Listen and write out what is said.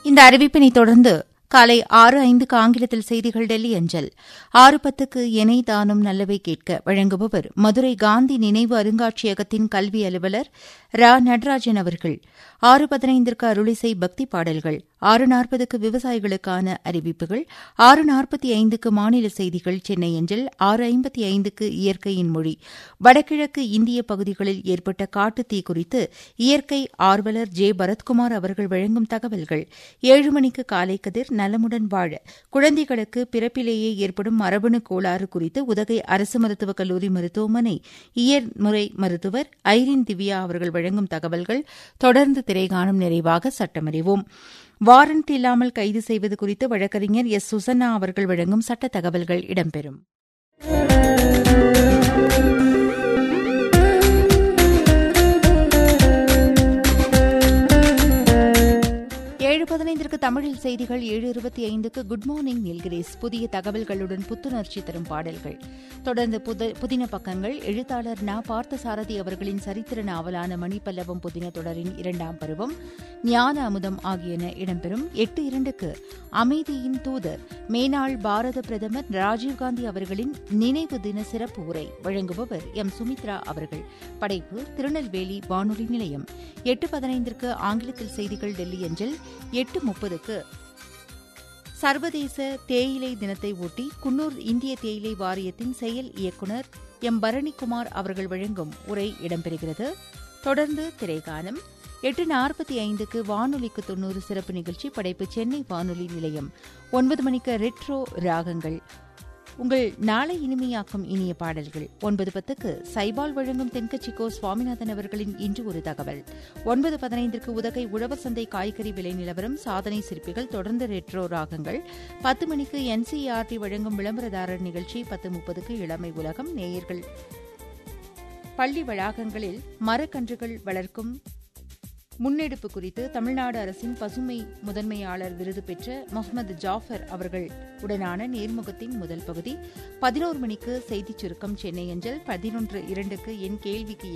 இந்த அறிவிப்பினை தொடர்ந்து காலை ஆறு ஐந்துக்கு ஆங்கிலத்தில் செய்திகள் டெல்லி அஞ்சல் ஆறு பத்துக்கு எனை தானும் நல்லவை கேட்க வழங்குபவர் மதுரை காந்தி நினைவு அருங்காட்சியகத்தின் கல்வி அலுவலர் ரா நடராஜன் அவர்கள் ஆறு பதினைந்திற்கு அருளிசை பக்தி பாடல்கள் ஆறு நாற்பதுக்கு விவசாயிகளுக்கான அறிவிப்புகள் ஆறு நாற்பத்தி ஐந்துக்கு மாநில செய்திகள் சென்னை அஞ்சல் ஆறு ஐம்பத்தி ஐந்துக்கு இயற்கையின் மொழி வடகிழக்கு இந்திய பகுதிகளில் ஏற்பட்ட காட்டுத்தீ குறித்து இயற்கை ஆர்வலர் ஜே பரத்குமார் அவர்கள் வழங்கும் தகவல்கள் ஏழு மணிக்கு காலை கதிர் நலமுடன் வாழ குழந்தைகளுக்கு பிறப்பிலேயே ஏற்படும் மரபணு கோளாறு குறித்து உதகை அரசு மருத்துவக் கல்லூரி மருத்துவமனை இயற்முறை மருத்துவர் ஐரின் திவ்யா அவர்கள் வழங்கும் தகவல்கள் தொடர்ந்து திரைகாணும் நிறைவாக சட்டமறிவோம் வாரண்ட் இல்லாமல் கைது செய்வது குறித்து வழக்கறிஞர் எஸ் சுசன்னா அவர்கள் வழங்கும் சட்ட தகவல்கள் இடம்பெறும் ஏழு பதினைந்திற்கு தமிழில் செய்திகள் ஏழு இருபத்தி ஐந்துக்கு குட் மார்னிங் நீல்கிரேஸ் புதிய தகவல்களுடன் புத்துணர்ச்சி தரும் பாடல்கள் தொடர்ந்து புதின பக்கங்கள் எழுத்தாளர் நா பார்த்தசாரதி அவர்களின் சரித்திர நாவலான மணிப்பல்லவம் புதின தொடரின் இரண்டாம் பருவம் ஞான அமுதம் ஆகியன இடம்பெறும் எட்டு இரண்டுக்கு அமைதியின் தூதர் மேனாள் பாரத பிரதமர் ராஜீவ்காந்தி அவர்களின் நினைவு தின சிறப்பு உரை வழங்குபவர் எம் சுமித்ரா அவர்கள் படைப்பு திருநெல்வேலி வானொலி நிலையம் எட்டு பதினைந்திற்கு ஆங்கிலத்தில் செய்திகள் டெல்லி அஞ்சல் எட்டு முப்பதுக்கு சர்வதேச தேயிலை தினத்தை ஒட்டி குன்னூர் இந்திய தேயிலை வாரியத்தின் செயல் இயக்குநர் எம் பரணிக்குமார் அவர்கள் வழங்கும் உரை இடம்பெறுகிறது தொடர்ந்து திரைகானம் எட்டு நாற்பத்தி ஐந்துக்கு வானொலிக்கு தொன்னூறு சிறப்பு நிகழ்ச்சி படைப்பு சென்னை வானொலி நிலையம் ஒன்பது மணிக்கு ரெட்ரோ ராகங்கள் உங்கள் நாளை இனிமையாக்கும் இனிய பாடல்கள் ஒன்பது பத்துக்கு சைபால் வழங்கும் தென்கட்சிக்கோ சுவாமிநாதன் அவர்களின் இன்று ஒரு தகவல் ஒன்பது பதினைந்திற்கு உதகை உழவர் சந்தை காய்கறி விலை நிலவரம் சாதனை சிற்பிகள் தொடர்ந்து ரெட்ரோ ராகங்கள் பத்து மணிக்கு என்சிஆர்டி வழங்கும் விளம்பரதாரர் நிகழ்ச்சி பத்து முப்பதுக்கு இளமை உலகம் நேயர்கள் பள்ளி வளாகங்களில் மரக்கன்றுகள் வளர்க்கும் முன்னெடுப்பு குறித்து தமிழ்நாடு அரசின் பசுமை முதன்மையாளர் விருது பெற்ற முகமது ஜாஃபர் அவர்கள் உடனான நேர்முகத்தின் முதல் பகுதி பதினோரு மணிக்கு செய்திச் சுருக்கம் சென்னை அஞ்சல் பதினொன்று இரண்டுக்கு என் கேள்விக்கு